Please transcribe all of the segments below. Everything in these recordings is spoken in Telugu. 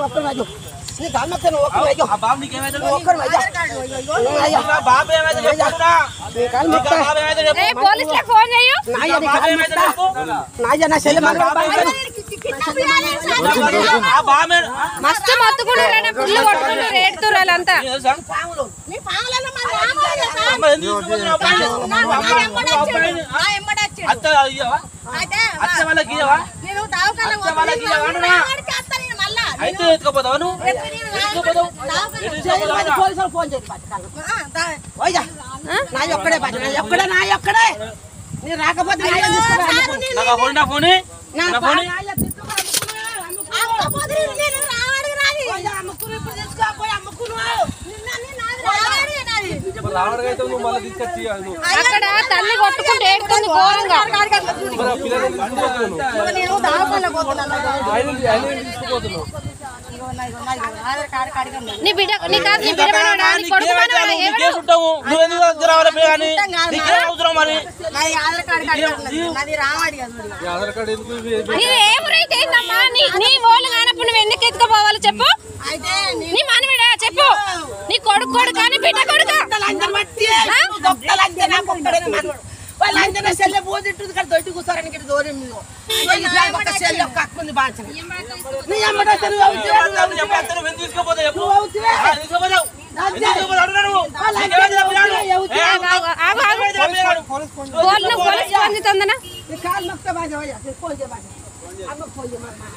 ఒక్కరు వైద్యు నీ కాలు మొక్తా నువ్వు ఒక్కరు వైద్యు ఆ బాబు నీకేమైతే నువ్వు ఒక్కరు వైద్యు అయ్యా బాబు ఏమైతే చెప్పురా నీ కాలు ఇంకా మొక్తా బాబు ఏమైతే చెప్పు ఏ పోలీసులకు ఫోన్ చెయ్యు నాయ్య నీ బాబు కాలు ఏమైతే మొక్తా చెప్పు నాయ్య నా చెల్లి మన ఆ బాబు ఏ- మస్తు మొత్తుకుంటున్నాడు పుల్లు కొట్టుకుంటారు ఏడుతురు వాళ్ళంతా నీకు తెలుసా? మీ పాములలో మా మామయ్య సార్. అమ్మ ఎందుకు తీసుకుపోతున్నావు అబ్బాయిని? నా నువ్వు నా అమ్మ- ఎమ్మడి నువ్వు వచ్చాడు. అబ్బాయిని, ఆ? నా ఎమ్మడి వచ్చాడు. అత్త ఇయ్యవా అయితే అత్త వాళ్ళకి ఇయ్యవా నేను దవాఖాన అత్త వాళ్ళకి ఇయ్యవా అన్నా? వాడికి వస్తా నేను మళ్ళా. అయితే ఎత్తుకోపోతావా నువ్వు రేపు నేను ఎత్తుకోపోతావు దవాఖాన ఎటు తీసుకుపోతావు? పోలీసులు ఫోన్ చేసి బాధ్యత ఆ, దా- వైద్య నా ఒక్కడే బాధ్యత నా ఒక్కడే నా ఒక్కడే నీ రాకపోతే నాయ్య తీసుకురా నాకు ఆ ఫోన్ నా ఫోన్ నా నా ఫోన్ నాయ్య తీసుకురా అమ్మకపోతే నేను రావాడికి రాని. అమ్ముకుని ఇప్పుడు తీసుకోపోయి అమ్ముకున్నావు నిన్న నేను నాది రావాడికి నాది. రావడగైతే నువ్వు మళ్ళీ తీసుకొచ్చి అది అక్కడ తల్లి కొట్టుకుంటూ ఏడుతుంది ఘోరంగా మరి ఆ పిల్లలని తీసుకుపోతున్నావు నేను దవాఖాన పోతున్నాను. ఆయన ఆయన తీసుకుపోతున్నావు ఇగో నా- ఇగో నా- ఇగో ఆధార్ కార్డు కాడిగా ఉన్నది. నీ బిడ్డ నీ కాదు నీ బిడ్డ మనవడా? నీ కొడుకు మనవడా? ఎవరు నీకేం ఉంటావు నువ్వు ఎందుకు దగ్గర రావాలి పిల్లగాని నీకేం అవసరం మరి నాది ఆధార్ కార్డు కాడిగా ఉన్నది. నాది రావాడి కాదు మరి. ఈ ఆధార్ కార్డు ఎందుకు ఇవి- ఇవి- నీ ఏమరైతే ఏందమ్మా నీ నీ ఓళ్ళు కానప్పుడు నువ్వు ఎందుకు ఎత్తుకుపోవాలి చెప్పు అయితే నేను నీ మనవిడా చెప్పు నీ కొడుకు కొడుకా నీ బిడ్డ కొడుకా లంజన మట్టి దొక్క లంజన ఒక్కడే మనవడు వాళ్ళ లంజన సెల్లె పోజిట్టుంది కదా దొడ్డి కూర్చోరని ఇక్కడ దూరం నువ్వు ఇట్లా ఒక సెల్లె ఒక అక్కుంది బాంచన నీ అమ్మట నువ్వు అవుతువే, నువ్వు అవుతువే. చెప్పు నువ్వు ఎందుకు తీసుకుపోతావు చెప్పు నువ్వు అవుతువే. ఆ, తీసుకుపోతావు ఎందుకు తీసుకుపోతావు అడుగు నువ్వు నీకేమైతే పిల్లగాడు? ఏ, ఆగు, ఆగు, ఆగు, ఆగు. నీకేమైతే పిల్లగాడు? పోలీసు నువ్వు పోలీసు ఫోన్ చేస్తుందనా నీ కాలు నొక్కితే బాగా పోయా. నీ ఫోన్ చేయ బాగా. అమ్మకు ఫోన్ చేయ బాగా.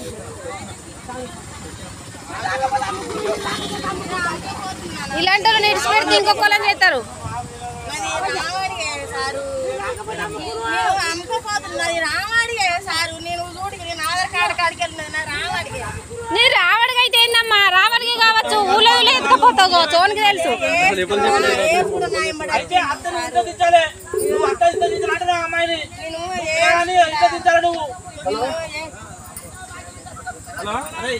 ఇలాంటి వాళ్ళు నిడిచిపెడితే ఇంకొకళ్ళని చేస్తారు నాది రావాడిగే సారు నేను అమ్ముకోపోతున్నది రావాడిగే సారు నేను చూడు నేను ఆధార్ కార్డు కాడికి వెళ్ళినది నా రావాడిగే నీ రావడికి అయితే ఏందమ్మా రావడికి కావచ్చు ఊళ్ళో ఊళ్ళో ఎత్తుకపోతావు కావచ్చు ఓనికి తెలుసు ఎప్పుడు నా ఎంబడి అయితే అత్తని ఇంత దించాలి నువ్వు అత్త ఇంత దించాలంటే నా అమ్మాయిని నేను పిల్లగాని ఇంత దించాలి నువ్వు ఏ- హలో అరే